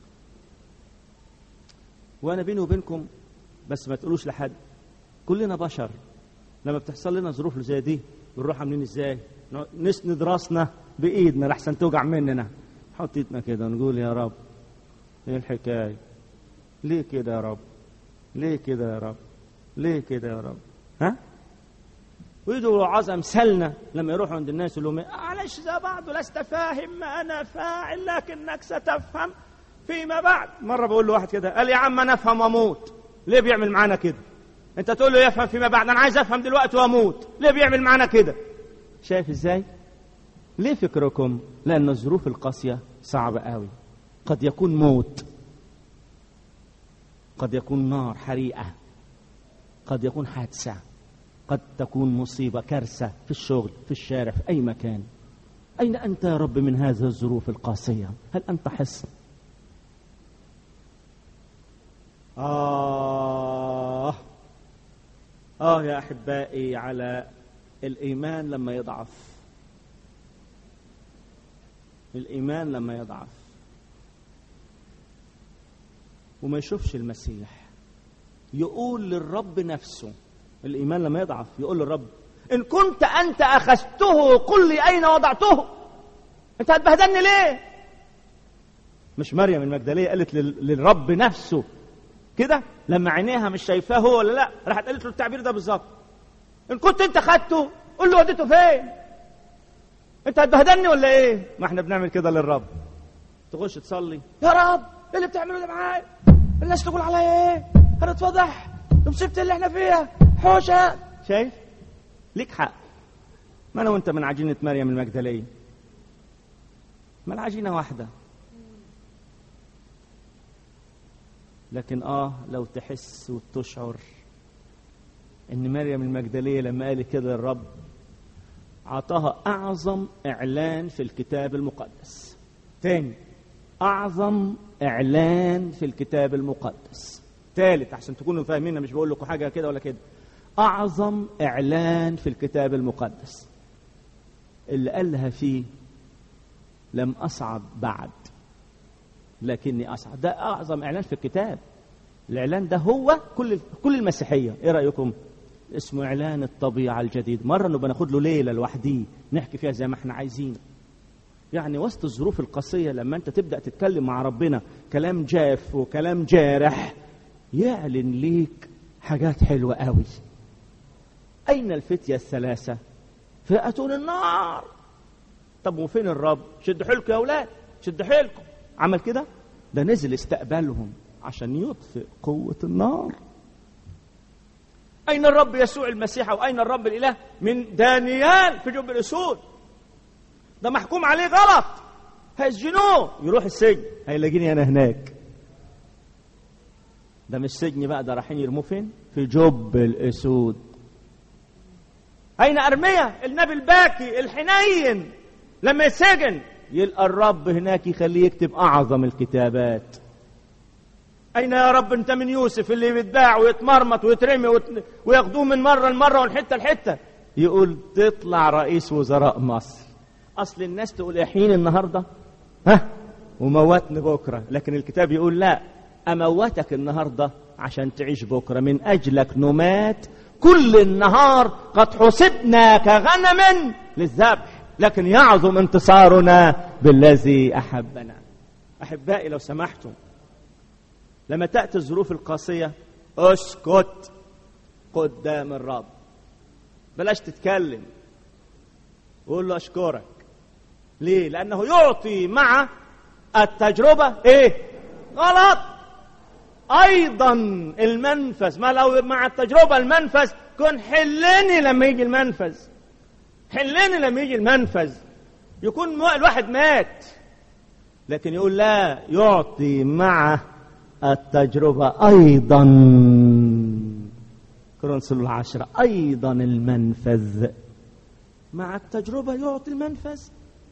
Speaker 1: وانا بيني وبينكم بس ما تقولوش لحد كلنا بشر لما بتحصل لنا ظروف زي دي بنروح عاملين ازاي نسند راسنا بايدنا لحسن توجع مننا نحط ايدنا كده ونقول يا رب ايه الحكايه ليه كده يا رب ليه كده يا رب ليه كده يا رب ها ويدوا عظم مثلنا لما يروحوا عند الناس يقول لهم معلش ذا بعض لست فاهم ما انا فاعل لكنك ستفهم فيما بعد مره بقول له واحد كده قال يا عم انا افهم واموت ليه بيعمل معانا كده انت تقول له يفهم فيما بعد انا عايز افهم دلوقتي واموت ليه بيعمل معانا كده شايف ازاي ليه فكركم لان الظروف القاسيه صعبه قوي قد يكون موت قد يكون نار حريقة قد يكون حادثة قد تكون مصيبة كارثة في الشغل في الشارع في أي مكان أين أنت يا رب من هذه الظروف القاسية هل أنت حصن آه آه يا أحبائي على الإيمان لما يضعف الإيمان لما يضعف وما يشوفش المسيح يقول للرب نفسه الإيمان لما يضعف يقول للرب إن كنت أنت أخذته قل لي أين وضعته أنت هتبهدلني ليه مش مريم المجدلية قالت لل- للرب نفسه كده لما عينيها مش شايفاه هو ولا لا راحت قالت له التعبير ده بالظبط ان كنت انت خدته قول له وديته فين انت هتبهدلني ولا ايه ما احنا بنعمل كده للرب تخش تصلي يا رب ايه اللي بتعمله ده معايا الناس تقول عليا ايه هنتفضح مصيبه اللي احنا فيها حوشه شايف ليك حق ما انا وانت من عجينه مريم المجدليه ما العجينه واحده لكن اه لو تحس وتشعر ان مريم المجدليه لما قالت كده للرب عطاها اعظم اعلان في الكتاب المقدس تاني اعظم اعلان في الكتاب المقدس تالت عشان تكونوا فاهمين أنا مش بقول لكم حاجه كده ولا كده اعظم اعلان في الكتاب المقدس اللي قالها فيه لم اصعد بعد لكني اصعد ده اعظم اعلان في الكتاب الاعلان ده هو كل كل المسيحيه ايه رايكم اسمه اعلان الطبيعه الجديد مره نبقى ناخد له ليله لوحديه نحكي فيها زي ما احنا عايزين يعني وسط الظروف القاسيه لما انت تبدا تتكلم مع ربنا كلام جاف وكلام جارح يعلن ليك حاجات حلوه قوي اين الفتيه الثلاثه فئه النار طب وفين الرب شد حيلكم يا اولاد شد حيلكم عمل كده ده نزل استقبلهم عشان يطفئ قوة النار أين الرب يسوع المسيح أو أين الرب الإله من دانيال في جب الأسود ده محكوم عليه غلط هيسجنوه يروح السجن هيلاقيني أنا هناك ده مش سجن بقى ده رايحين يرموه فين في جب الأسود أين أرميا النبي الباكي الحنين لما يتسجن يلقى الرب هناك يخليه يكتب أعظم الكتابات أين يا رب أنت من يوسف اللي بيتباع ويتمرمط ويترمي وت- وياخدوه من مرة لمرة ومن حتة لحتة يقول تطلع رئيس وزراء مصر أصل الناس تقول يحييني النهاردة ها وموتني بكرة لكن الكتاب يقول لا أموتك النهاردة عشان تعيش بكرة من أجلك نمات كل النهار قد حسبنا كغنم للذبح لكن يعظم انتصارنا بالذي أحبنا أحبائي لو سمحتم لما تأتي الظروف القاسية اسكت قدام الرب بلاش تتكلم قول له أشكرك ليه؟ لأنه يعطي مع التجربة إيه؟ غلط أيضا المنفذ ما لو مع التجربة المنفذ كن حلني لما يجي المنفذ حلني لما يجي المنفذ يكون مو- الواحد مات لكن يقول لا يعطي مع التجربة أيضا كورنثوس العشرة أيضا المنفذ مع التجربة يعطي المنفذ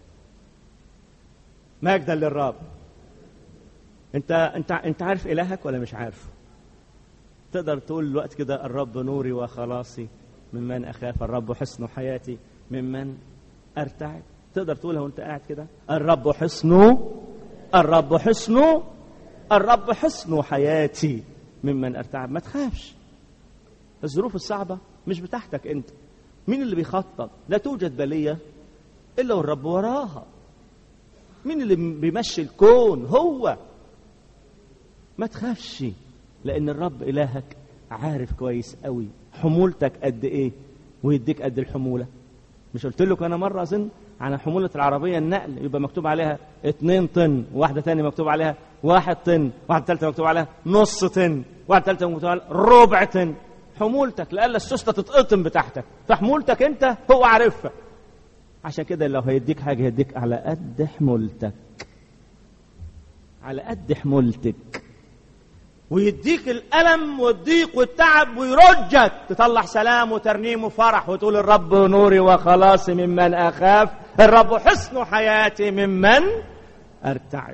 Speaker 1: مجدا للرب انت انت انت عارف الهك ولا مش عارفه تقدر تقول الوقت كده الرب نوري وخلاصي ممن اخاف الرب حصن حياتي ممن ارتعب تقدر تقولها وانت قاعد كده الرب حصنه الرب حصنه الرب حصن حياتي ممن ارتعب ما تخافش الظروف الصعبه مش بتاعتك انت مين اللي بيخطط لا توجد بليه الا والرب وراها مين اللي بيمشي الكون هو ما تخافش لان الرب الهك عارف كويس قوي حمولتك قد ايه ويديك قد الحموله مش قلت لكم انا مره اظن عن حموله العربيه النقل يبقى مكتوب عليها 2 طن واحده ثانيه مكتوب عليها 1 طن واحده ثالثه مكتوب عليها نص طن واحده ثالثه مكتوب عليها ربع طن حمولتك لألا السوسته تتقطم بتاعتك فحمولتك انت هو عارفها عشان كده لو هيديك حاجه هيديك على قد حمولتك على قد حمولتك ويديك الألم والضيق والتعب ويرجك تطلع سلام وترنيم وفرح وتقول الرب نوري وخلاصي ممن أخاف الرب حسن حياتي ممن أرتعب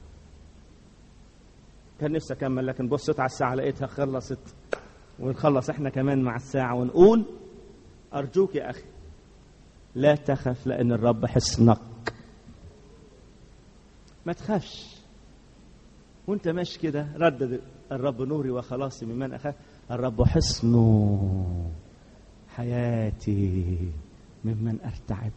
Speaker 1: كان نفسي أكمل لكن بصيت على الساعة لقيتها خلصت ونخلص احنا كمان مع الساعة ونقول أرجوك يا أخي لا تخف لأن الرب حصنك ما تخافش وانت ماشي كده ردد الرب نوري وخلاصي ممن أخاف الرب حصن حياتي ممن أرتعب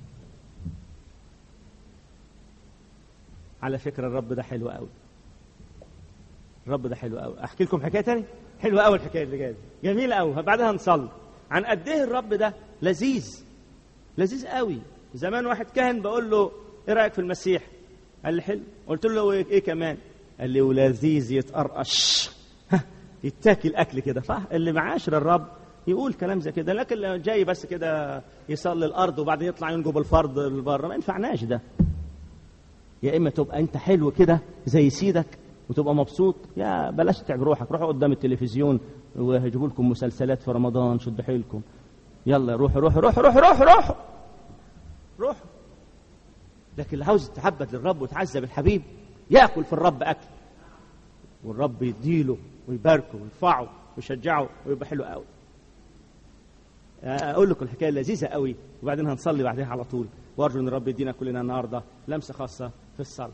Speaker 1: على فكرة الرب ده حلو قوي الرب ده حلو قوي احكي لكم حكايه تاني حلوه قوي الحكايه اللي جايه جميله قوي بعدها نصلي عن قد ايه الرب ده لذيذ لذيذ قوي زمان واحد كاهن بقول له ايه رايك في المسيح قال لي حلو قلت له ايه, إيه كمان قال لي ولذيذ يتقرقش يتاكل اكل كده صح اللي معاشر الرب يقول كلام زي كده لكن لو جاي بس كده يصلي الارض وبعدين يطلع ينجب الفرض لبره ما ينفعناش ده يا اما تبقى انت حلو كده زي سيدك وتبقى مبسوط يا بلاش تتعب روحك روحوا قدام التلفزيون وهيجيبوا لكم مسلسلات في رمضان شدوا حيلكم يلا روحوا روحوا روحوا روحوا روحوا روحوا روحوا لكن اللي عاوز يتعبد للرب ويتعذب الحبيب ياكل في الرب اكل والرب يديله ويباركه ويرفعه ويشجعه ويبقى حلو قوي اقول لكم الحكايه لذيذه قوي وبعدين هنصلي بعدها على طول وارجو ان الرب يدينا كلنا النهارده لمسه خاصه في الصلاه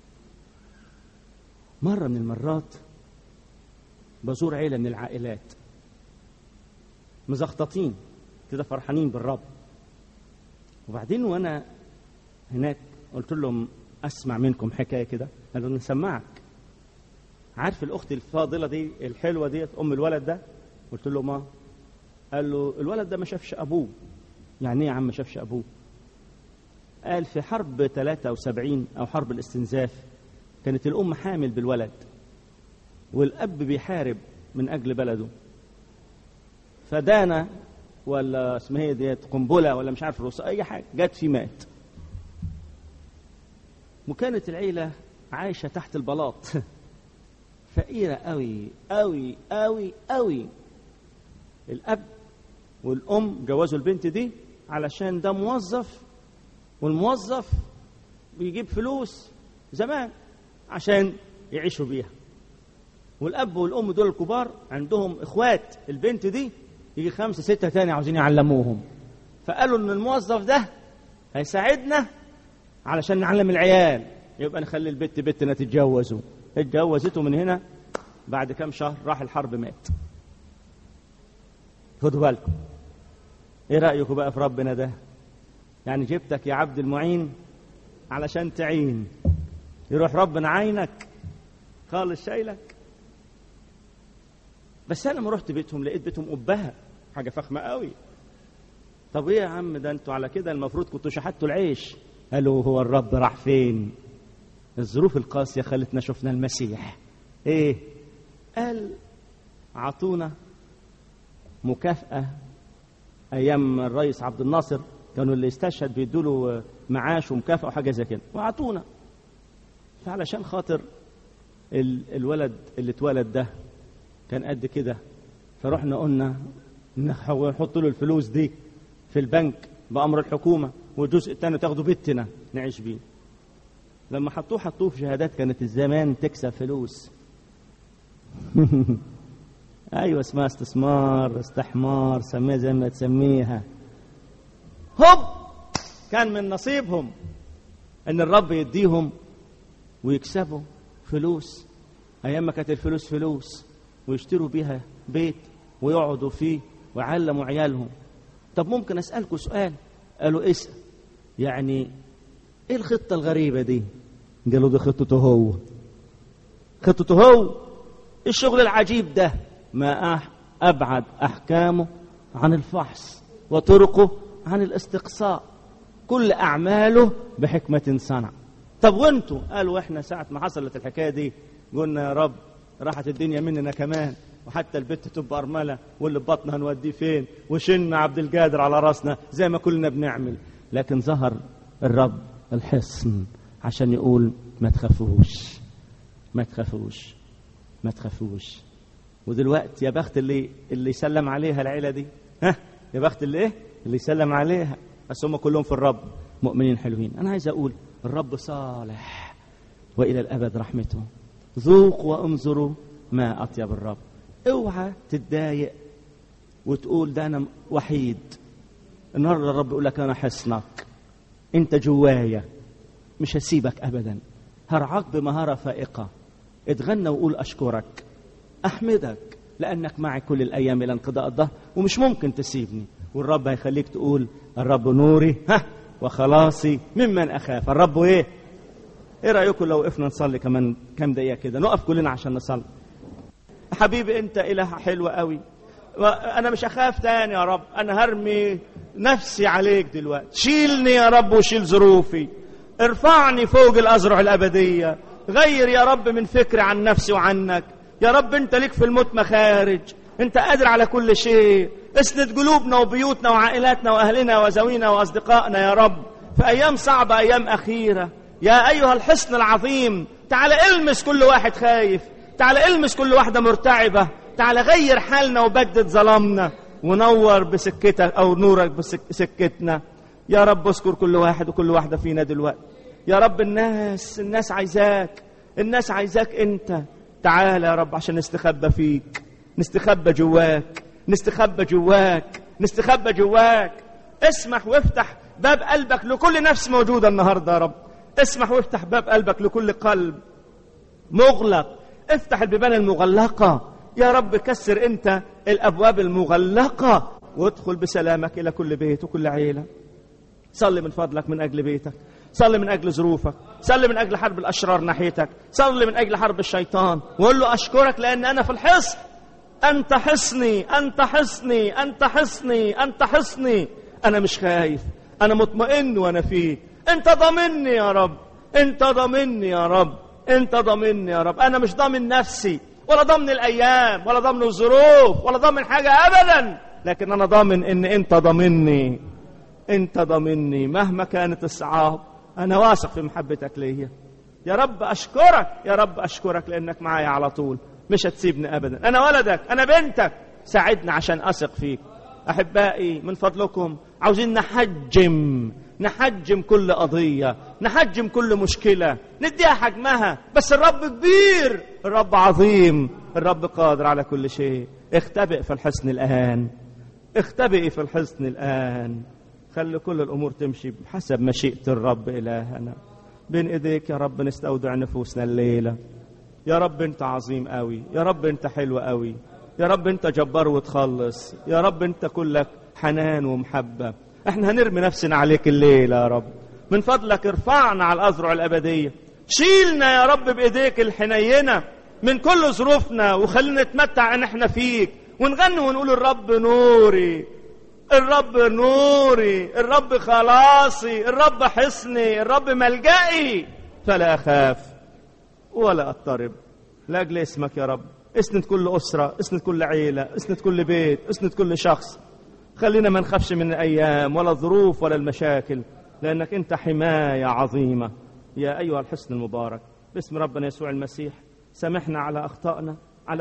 Speaker 1: مرة من المرات بزور عيلة من العائلات مزخططين كده فرحانين بالرب وبعدين وانا هناك قلت لهم اسمع منكم حكايه كده قالوا نسمعك عارف الاخت الفاضله دي الحلوه دي ام الولد ده قلت له ما قال له الولد ده ما شافش ابوه يعني ايه يا عم ما شافش ابوه قال في حرب 73 او حرب الاستنزاف كانت الأم حامل بالولد والأب بيحارب من أجل بلده فدانا ولا اسمها ايه ديت قنبلة ولا مش عارف الرصاص أي حاجة جت في مات وكانت العيلة عايشة تحت البلاط فقيرة قوي قوي قوي قوي الأب والأم جوزوا البنت دي علشان ده موظف والموظف بيجيب فلوس زمان عشان يعيشوا بيها والاب والام دول الكبار عندهم اخوات البنت دي يجي خمسه سته تاني عاوزين يعلموهم فقالوا ان الموظف ده هيساعدنا علشان نعلم العيال يبقى نخلي البت بنتنا تتجوزوا اتجوزته من هنا بعد كام شهر راح الحرب مات خدوا بالكم ايه رايكم بقى في ربنا ده يعني جبتك يا عبد المعين علشان تعين يروح ربنا عينك خالص شايلك بس انا لما رحت بيتهم لقيت بيتهم قبها حاجه فخمه قوي طب ايه يا عم ده انتوا على كده المفروض كنتوا شحتوا العيش قالوا هو الرب راح فين الظروف القاسيه خلتنا شفنا المسيح ايه قال عطونا مكافاه ايام الرئيس عبد الناصر كانوا اللي استشهد بيدوا له معاش ومكافاه وحاجه زي كده وعطونا فعلشان خاطر الولد اللي اتولد ده كان قد كده فرحنا قلنا نحط له الفلوس دي في البنك بأمر الحكومة والجزء الثاني تاخده بيتنا نعيش بيه لما حطوه حطوه في شهادات كانت الزمان تكسب فلوس ايوه اسمها استثمار استحمار سميها زي ما تسميها هوب كان من نصيبهم ان الرب يديهم ويكسبوا فلوس ايام ما كانت الفلوس فلوس ويشتروا بيها بيت ويقعدوا فيه ويعلموا عيالهم طب ممكن اسالكم سؤال قالوا اسال يعني ايه الخطه الغريبه دي قالوا دي خطته هو خطته هو الشغل العجيب ده ما ابعد احكامه عن الفحص وطرقه عن الاستقصاء كل اعماله بحكمه صنع طب وانتوا قالوا احنا ساعة ما حصلت الحكاية دي قلنا يا رب راحت الدنيا مننا كمان وحتى البت تبقى أرملة واللي ببطنها نوديه فين وشلنا عبد القادر على راسنا زي ما كلنا بنعمل لكن ظهر الرب الحصن عشان يقول ما تخافوش ما تخافوش ما تخافوش ودلوقتي يا بخت اللي اللي يسلم عليها العيله دي ها يا بخت اللي ايه اللي يسلم عليها بس هم كلهم في الرب مؤمنين حلوين انا عايز اقول الرب صالح والى الابد رحمته ذوقوا وانظروا ما اطيب الرب اوعى تتضايق وتقول ده انا وحيد النهارده الرب يقول لك انا حصنك انت جوايا مش هسيبك ابدا هرعاك بمهاره فائقه اتغنى وقول اشكرك احمدك لانك معي كل الايام الى انقضاء الظهر ومش ممكن تسيبني والرب هيخليك تقول الرب نوري ها وخلاصي ممن اخاف الرب ايه ايه رايكم لو وقفنا نصلي كمان كام دقيقه كده نقف كلنا عشان نصلي حبيبي انت اله حلو قوي انا مش اخاف تاني يا رب انا هرمي نفسي عليك دلوقتي شيلني يا رب وشيل ظروفي ارفعني فوق الازرع الابديه غير يا رب من فكري عن نفسي وعنك يا رب انت ليك في الموت مخارج انت قادر على كل شيء اسند قلوبنا وبيوتنا وعائلاتنا واهلنا وزوينا واصدقائنا يا رب في ايام صعبه ايام اخيره يا ايها الحصن العظيم تعال المس كل واحد خايف تعال المس كل واحده مرتعبه تعال غير حالنا وبدد ظلامنا ونور بسكتك او نورك بسكتنا يا رب اذكر كل واحد وكل واحده فينا دلوقتي يا رب الناس الناس عايزاك الناس عايزاك انت تعال يا رب عشان نستخبى فيك نستخبى جواك نستخبى جواك نستخبى جواك اسمح وافتح باب قلبك لكل نفس موجوده النهارده يا رب اسمح وافتح باب قلبك لكل قلب مغلق افتح البيبان المغلقه يا رب كسر انت الابواب المغلقه وادخل بسلامك الى كل بيت وكل عيله صلي من فضلك من اجل بيتك صلي من اجل ظروفك صلي من اجل حرب الاشرار ناحيتك صلي من اجل حرب الشيطان وقول له اشكرك لان انا في الحصن انت حصني انت حصني انت حصني انت حصني انا مش خايف انا مطمئن وانا فيك انت ضامني يا رب انت ضامني يا رب انت ضامني يا رب انا مش ضامن نفسي ولا ضامن الايام ولا ضامن الظروف ولا ضامن حاجه ابدا لكن انا ضامن ان انت ضامني انت ضامني مهما كانت الصعاب انا واثق في محبتك ليا يا رب اشكرك يا رب اشكرك لانك معايا على طول مش هتسيبني ابدا انا ولدك انا بنتك ساعدني عشان اثق فيك احبائي من فضلكم عاوزين نحجم نحجم كل قضيه نحجم كل مشكله نديها حجمها بس الرب كبير الرب عظيم الرب قادر على كل شيء اختبئ في الحصن الان اختبئي في الحصن الان خلي كل الامور تمشي بحسب مشيئه الرب الهنا بين ايديك يا رب نستودع نفوسنا الليله يا رب انت عظيم قوي يا رب انت حلو قوي يا رب انت جبار وتخلص يا رب انت كلك حنان ومحبه احنا هنرمي نفسنا عليك الليله يا رب من فضلك ارفعنا على الاذرع الابديه شيلنا يا رب بايديك الحنينه من كل ظروفنا وخلينا نتمتع ان احنا فيك ونغني ونقول الرب نوري الرب نوري الرب خلاصي الرب حصني الرب ملجئي فلا اخاف ولا اضطرب لاجل اسمك يا رب اسند كل اسره اسند كل عيله اسند كل بيت اسند كل شخص خلينا ما نخافش من الايام ولا الظروف ولا المشاكل لانك انت حمايه عظيمه يا ايها الحصن المبارك باسم ربنا يسوع المسيح سامحنا على اخطائنا